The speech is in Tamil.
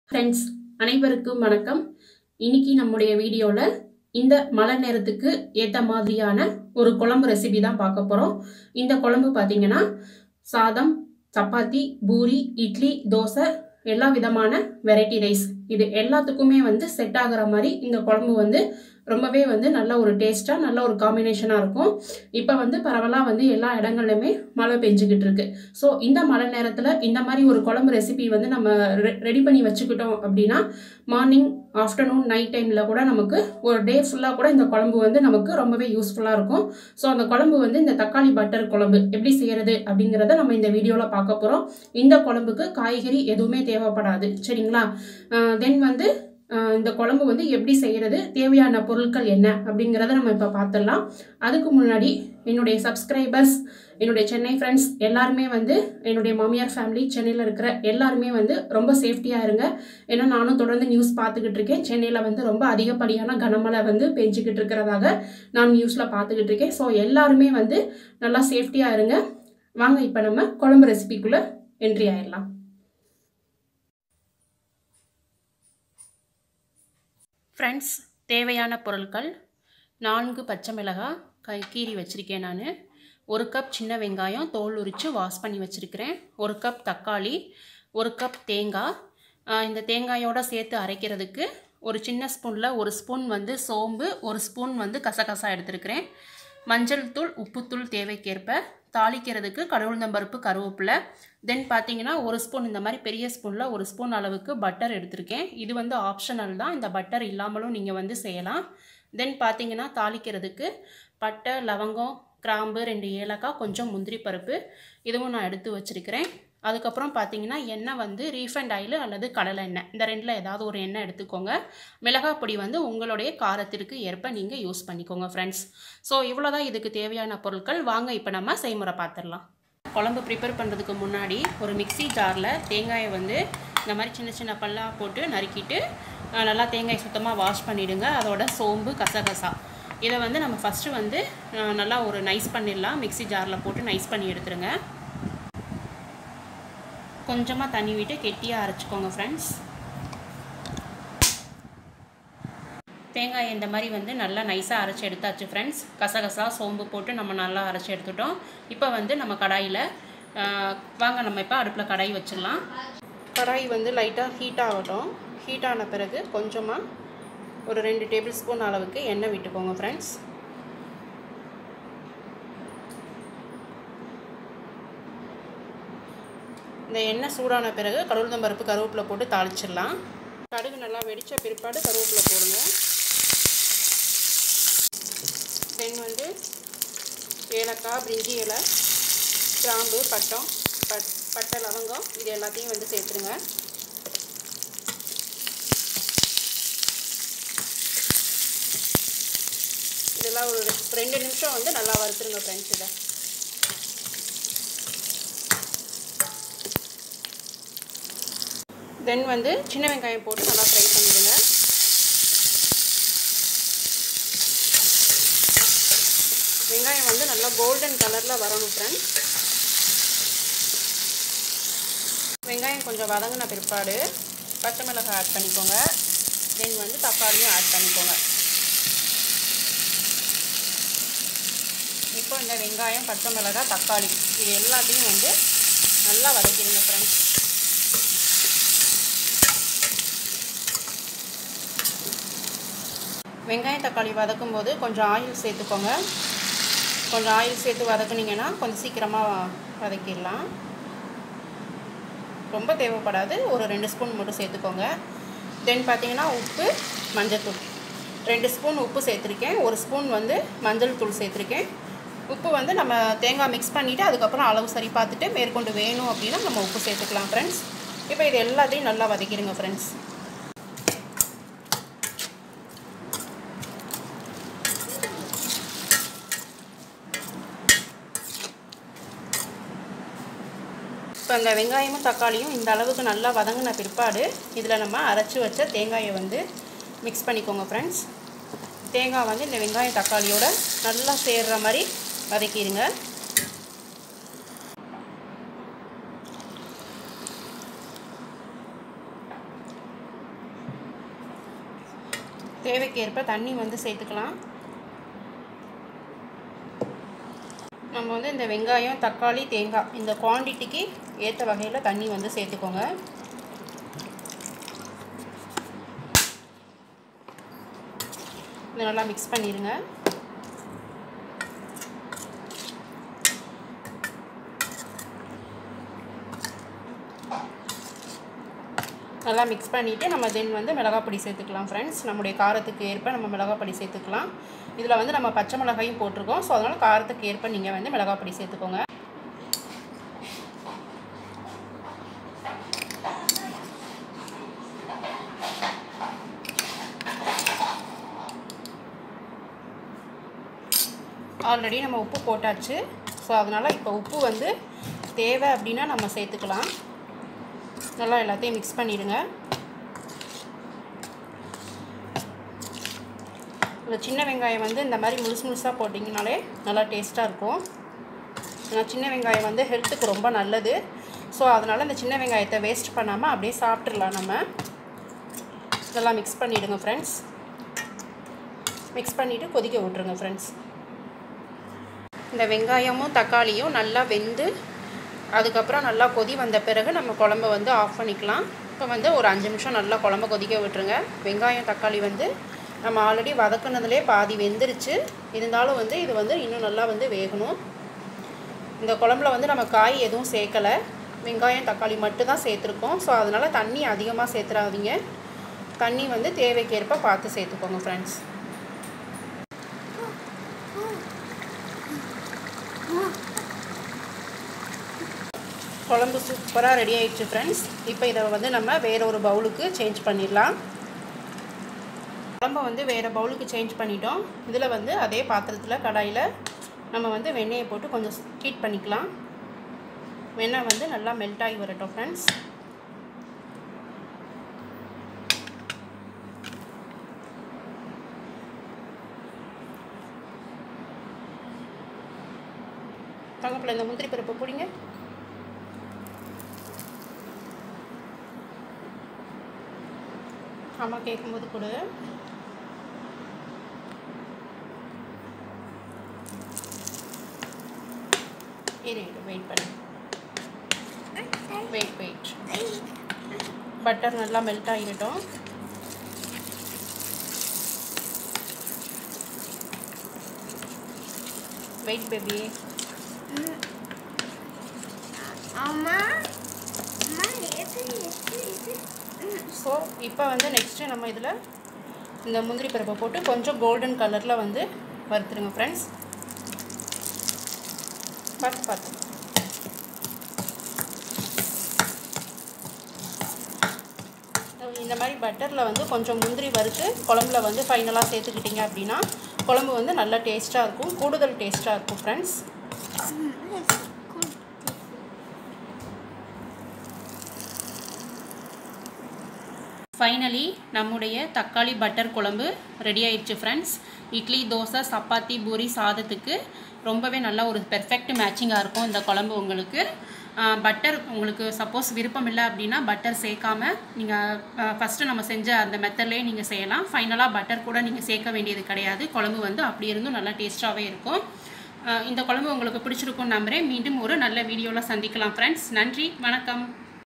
ஃப்ரெண்ட்ஸ் அனைவருக்கும் வணக்கம் இன்னைக்கு நம்முடைய வீடியோவில் இந்த மழை நேரத்துக்கு ஏற்ற மாதிரியான ஒரு குழம்பு ரெசிபி தான் பார்க்க போகிறோம் இந்த குழம்பு பார்த்தீங்கன்னா சாதம் சப்பாத்தி பூரி இட்லி தோசை எல்லா விதமான வெரைட்டி ரைஸ் இது எல்லாத்துக்குமே வந்து செட் ஆகுற மாதிரி இந்த குழம்பு வந்து ரொம்பவே வந்து நல்ல ஒரு டேஸ்ட்டாக நல்ல ஒரு காம்பினேஷனாக இருக்கும் இப்போ வந்து பரவலாக வந்து எல்லா இடங்கள்லையுமே மழை பெஞ்சுக்கிட்டு இருக்கு ஸோ இந்த மழை நேரத்தில் இந்த மாதிரி ஒரு குழம்பு ரெசிபி வந்து நம்ம ரெடி பண்ணி வச்சுக்கிட்டோம் அப்படின்னா மார்னிங் ஆஃப்டர்நூன் நைட் டைமில் கூட நமக்கு ஒரு டே ஃபுல்லாக கூட இந்த குழம்பு வந்து நமக்கு ரொம்பவே யூஸ்ஃபுல்லாக இருக்கும் ஸோ அந்த குழம்பு வந்து இந்த தக்காளி பட்டர் குழம்பு எப்படி செய்கிறது அப்படிங்கிறத நம்ம இந்த வீடியோவில் பார்க்க போகிறோம் இந்த குழம்புக்கு காய்கறி எதுவுமே தேவைப்படாது சரிங்களா தென் வந்து ஆஹ் இந்த குழம்பு வந்து எப்படி செய்கிறது தேவையான பொருட்கள் என்ன அப்படிங்கிறத நம்ம இப்போ பார்த்துடலாம் அதுக்கு முன்னாடி என்னுடைய சப்ஸ்கிரைபர்ஸ் என்னுடைய சென்னை ஃப்ரெண்ட்ஸ் எல்லாருமே வந்து என்னுடைய மாமியார் ஃபேமிலி சென்னையில் இருக்கிற எல்லாருமே வந்து ரொம்ப சேஃப்டியாக இருங்க ஏன்னா நானும் தொடர்ந்து நியூஸ் பார்த்துக்கிட்டு இருக்கேன் சென்னையில் வந்து ரொம்ப அதிகப்படியான கனமழை வந்து பெஞ்சிக்கிட்டு இருக்கிறதாக நான் நியூஸில் பார்த்துக்கிட்டு இருக்கேன் ஸோ எல்லாருமே வந்து நல்லா சேஃப்டியாக இருங்க வாங்க இப்போ நம்ம குழம்பு ரெசிபிக்குள்ளே என்ட்ரி ஆயிடலாம் ஃப்ரெண்ட்ஸ் தேவையான பொருட்கள் நான்கு பச்சை மிளகாய் கை கீறி வச்சுருக்கேன் நான் ஒரு கப் சின்ன வெங்காயம் தோல் உரித்து வாஷ் பண்ணி வச்சுருக்கிறேன் ஒரு கப் தக்காளி ஒரு கப் தேங்காய் ஆஹ் இந்த தேங்காயோட சேர்த்து அரைக்கிறதுக்கு ஒரு சின்ன ஸ்பூனில் ஒரு ஸ்பூன் வந்து சோம்பு ஒரு ஸ்பூன் வந்து கசகசா எடுத்துருக்கிறேன் மஞ்சள் தூள் உப்புத்தூள் தேவைக்கேற்ப தாளிக்கிறதுக்கு கடவுளுந்தம்பருப்பு கருவேப்பிலை தென் பார்த்தீங்கன்னா ஒரு ஸ்பூன் இந்த மாதிரி பெரிய ஸ்பூனில் ஒரு ஸ்பூன் அளவுக்கு பட்டர் எடுத்திருக்கேன் இது வந்து ஆப்ஷனல் தான் இந்த பட்டர் இல்லாமலும் நீங்கள் வந்து செய்யலாம் தென் பார்த்தீங்கன்னா தாளிக்கிறதுக்கு பட்டை லவங்கம் கிராம்பு ரெண்டு ஏலக்காய் கொஞ்சம் முந்திரி பருப்பு இதுவும் நான் எடுத்து வச்சுருக்கிறேன் அதுக்கப்புறம் பார்த்தீங்கன்னா எண்ணெய் வந்து ரீஃபைண்ட் ஆயில் அல்லது கடலை எண்ணெய் இந்த ரெண்டில் ஏதாவது ஒரு எண்ணெய் எடுத்துக்கோங்க மிளகாய் பொடி வந்து உங்களுடைய காரத்திற்கு ஏற்ப நீங்கள் யூஸ் பண்ணிக்கோங்க ஃப்ரெண்ட்ஸ் ஸோ இவ்வளோ தான் இதுக்கு தேவையான பொருட்கள் வாங்க இப்போ நம்ம செய்முறை பார்த்துடலாம் குழம்பு ப்ரிப்பேர் பண்ணுறதுக்கு முன்னாடி ஒரு மிக்ஸி ஜாரில் தேங்காயை வந்து இந்த மாதிரி சின்ன சின்ன பல்லாக போட்டு நறுக்கிட்டு அஹ், நல்லா தேங்காய் சுத்தமாக வாஷ் பண்ணிவிடுங்க அதோட சோம்பு கசகசா இதை வந்து நம்ம ஃபஸ்ட்டு வந்து அஹ், நல்லா ஒரு நைஸ் பண்ணிடலாம் மிக்ஸி ஜாரில் போட்டு நைஸ் பண்ணி எடுத்துருங்க கொஞ்சமாக தண்ணி விட்டு கெட்டியாக அரைச்சிக்கோங்க ஃப்ரெண்ட்ஸ் தேங்காய் இந்த மாதிரி வந்து நல்லா நைஸாக அரைச்சி எடுத்தாச்சு ஃப்ரெண்ட்ஸ் கசகசா சோம்பு போட்டு நம்ம நல்லா அரைச்சி எடுத்துட்டோம் இப்போ வந்து நம்ம கடாயில் வாங்க நம்ம இப்போ அடுப்பில் கடாய் வச்சிடலாம் கடாய் வந்து லைட்டாக ஹீட் ஆகட்டும் ஹீட் ஆன பிறகு கொஞ்சமாக ஒரு ரெண்டு டேபிள் ஸ்பூன் அளவுக்கு எண்ணெய் விட்டுக்கோங்க ஃப்ரெண்ட்ஸ் இந்த எண்ணெய் சூடான பிறகு கடவுளுந்தம்பருப்பு கருவேப்பிலை போட்டு தாளிச்சிடலாம் கடுகு நல்லா வெடித்த பிற்பாடு கருவேப்பிலை போடுங்க தென் வந்து ஏலக்காய் பிரிஞ்சி இலை கிராம்பு பட்டம் பட் பட்டை லவங்கம் இது எல்லாத்தையும் வந்து சேர்த்துருங்க இதெல்லாம் ஒரு ரெண்டு நிமிஷம் வந்து நல்லா வறுத்துருங்க ஃப்ரெண்ட்ஸ் இதை தென் வந்து சின்ன வெங்காயம் போட்டு நல்லா ஃப்ரை பண்ணிடுங்க வெங்காயம் வந்து நல்லா கோல்டன் கலரில் வரணும் ஃப்ரெண்ட்ஸ் வெங்காயம் கொஞ்சம் வதங்கின பிற்பாடு பச்சை மிளகாய் ஆட் பண்ணிக்கோங்க தென் வந்து தக்காளியும் ஆட் பண்ணிக்கோங்க இப்போ இந்த வெங்காயம் பச்சை மிளகாய் தக்காளி இது எல்லாத்தையும் வந்து நல்லா வதக்கிடுங்க ஃப்ரெண்ட்ஸ் வெங்காயம் தக்காளி வதக்கும் போது கொஞ்சம் ஆயில் சேர்த்துக்கோங்க கொஞ்சம் ஆயில் சேர்த்து வதக்குனீங்கன்னா கொஞ்சம் சீக்கிரமாக வதக்கிடலாம் ரொம்ப தேவைப்படாது ஒரு ரெண்டு ஸ்பூன் மட்டும் சேர்த்துக்கோங்க தென் பார்த்தீங்கன்னா உப்பு மஞ்சத்தூள் ரெண்டு ஸ்பூன் உப்பு சேர்த்துருக்கேன் ஒரு ஸ்பூன் வந்து மஞ்சள் தூள் சேர்த்துருக்கேன் உப்பு வந்து நம்ம தேங்காய் மிக்ஸ் பண்ணிவிட்டு அதுக்கப்புறம் அளவு சரி பார்த்துட்டு மேற்கொண்டு வேணும் அப்படின்னா நம்ம உப்பு சேர்த்துக்கலாம் ஃப்ரெண்ட்ஸ் இப்போ இது எல்லாத்தையும் நல்லா வதக்கிடுங்க ஃப்ரெண்ட்ஸ் இப்போ அந்த வெங்காயமும் தக்காளியும் இந்த அளவுக்கு நல்லா வதங்கின பிற்பாடு இதில் நம்ம அரைச்சி வச்ச தேங்காயை வந்து மிக்ஸ் பண்ணிக்கோங்க ஃப்ரெண்ட்ஸ் தேங்காய் வந்து இந்த வெங்காயம் தக்காளியோட நல்லா சேர்ற மாதிரி வதக்கிடுங்க தேவைக்கேற்ப தண்ணி வந்து சேர்த்துக்கலாம் நம்ம வந்து இந்த வெங்காயம் தக்காளி தேங்காய் இந்த குவான்டிட்டிக்கு ஏற்ற வகையில் தண்ணி வந்து சேர்த்துக்கோங்க இதை நல்லா மிக்ஸ் பண்ணிடுங்க நல்லா மிக்ஸ் பண்ணிவிட்டு நம்ம தென் வந்து மிளகாய் பொடி சேர்த்துக்கலாம் ஃப்ரெண்ட்ஸ் நம்முடைய காரத்துக்கு ஏற்ப நம்ம மிளகாய் பொடி சேர்த்துக்கலாம் இதில் வந்து நம்ம பச்சை மிளகாயும் போட்டிருக்கோம் ஸோ அதனால் காரத்துக்கு ஏற்ப நீங்கள் வந்து மிளகாய் பொடி சேர்த்துக்கோங்க ஆல்ரெடி நம்ம உப்பு போட்டாச்சு ஸோ அதனால் இப்போ உப்பு வந்து தேவை அப்படின்னா நம்ம சேர்த்துக்கலாம் நல்லா எல்லாத்தையும் மிக்ஸ் பண்ணிடுங்க இந்த சின்ன வெங்காயம் வந்து இந்த மாதிரி முழுசு முழுசாக போட்டிங்கனாலே நல்லா டேஸ்ட்டாக இருக்கும் ஏன்னா சின்ன வெங்காயம் வந்து ஹெல்த்துக்கு ரொம்ப நல்லது ஸோ அதனால் இந்த சின்ன வெங்காயத்தை வேஸ்ட் பண்ணாமல் அப்படியே சாப்பிட்றலாம் நம்ம இதெல்லாம் மிக்ஸ் பண்ணிவிடுங்க ஃப்ரெண்ட்ஸ் மிக்ஸ் பண்ணிவிட்டு கொதிக்க விட்ருங்க ஃப்ரெண்ட்ஸ் இந்த வெங்காயமும் தக்காளியும் நல்லா வெந்து அதுக்கப்புறம் நல்லா கொதி வந்த பிறகு நம்ம குழம்ப வந்து ஆஃப் பண்ணிக்கலாம் இப்போ வந்து ஒரு அஞ்சு நிமிஷம் நல்லா குழம்ப கொதிக்க விட்டுருங்க வெங்காயம் தக்காளி வந்து நம்ம ஆல்ரெடி வதக்குனதுலேயே பாதி வெந்துருச்சு இருந்தாலும் வந்து இது வந்து இன்னும் நல்லா வந்து வேகணும் இந்த குழம்புல வந்து நம்ம காய் எதுவும் சேர்க்கலை வெங்காயம் தக்காளி மட்டும் தான் சேர்த்துருக்கோம் ஸோ அதனால் தண்ணி அதிகமாக சேர்த்துறாதீங்க தண்ணி வந்து தேவைக்கேற்ப பார்த்து சேர்த்துக்கோங்க ஃப்ரெண்ட்ஸ் குழம்பு சூப்பராக ரெடி ஆயிடுச்சு ஃப்ரெண்ட்ஸ் இப்போ இதை வந்து நம்ம வேற ஒரு பவுலுக்கு சேஞ்ச் பண்ணிடலாம் குழம்பை வந்து வேறு பவுலுக்கு சேஞ்ச் பண்ணிட்டோம் இதில் வந்து அதே பாத்திரத்தில் கடாயில் நம்ம வந்து வெண்ணெயை போட்டு கொஞ்சம் ஹீட் பண்ணிக்கலாம் வெண்ணெய் வந்து நல்லா மெல்ட் ஆகி வரட்டும் ஃப்ரெண்ட்ஸ் தங்கப்பில் இந்த முந்திரி பருப்பு பிடிங்க அம்மா கேட்கும்போது கொடு இரு இரு வெயிட் பண்ணு வெயிட் வெயிட் பட்டர் நல்லா மெல்ட் ஆகிடட்டும் வெயிட் பேபி அம்மா அம்மா எது எது இது ஸோ இப்போ வந்து நெக்ஸ்ட்டு நம்ம இதில் இந்த முந்திரி பருப்பை போட்டு கொஞ்சம் கோல்டன் கலரில் வந்து வறுத்துருங்க ஃப்ரெண்ட்ஸ் பார்த்து பார்த்து இந்த மாதிரி பட்டரில் வந்து கொஞ்சம் முந்திரி வறுத்து குழம்புல வந்து ஃபைனலாக சேர்த்துக்கிட்டிங்க அப்படின்னா குழம்பு வந்து நல்லா டேஸ்ட்டாக இருக்கும் கூடுதல் டேஸ்ட்டாக இருக்கும் ஃப்ரெண்ட்ஸ் ஃபைனலி நம்முடைய தக்காளி பட்டர் குழம்பு ரெடி ஆயிடுச்சு ஃப்ரெண்ட்ஸ் இட்லி தோசை சப்பாத்தி பூரி சாதத்துக்கு ரொம்பவே நல்ல ஒரு பெர்ஃபெக்ட் மேட்சிங்காக இருக்கும் இந்த குழம்பு உங்களுக்கு பட்டர் உங்களுக்கு சப்போஸ் விருப்பம் இல்லை அப்படின்னா பட்டர் சேர்க்காம நீங்கள் ஃபஸ்ட்டு நம்ம செஞ்ச அந்த மெத்தட்லேயே நீங்கள் செய்யலாம் ஃபைனலாக பட்டர் கூட நீங்கள் சேர்க்க வேண்டியது கிடையாது குழம்பு வந்து அப்படி இருந்தும் நல்லா டேஸ்ட்டாகவே இருக்கும் அஹ் இந்த குழம்பு உங்களுக்கு பிடிச்சிருக்கும்னு நம்புகிறேன் மீண்டும் ஒரு நல்ல வீடியோவில் சந்திக்கலாம் ஃப்ரெண்ட்ஸ் நன்றி வணக்கம்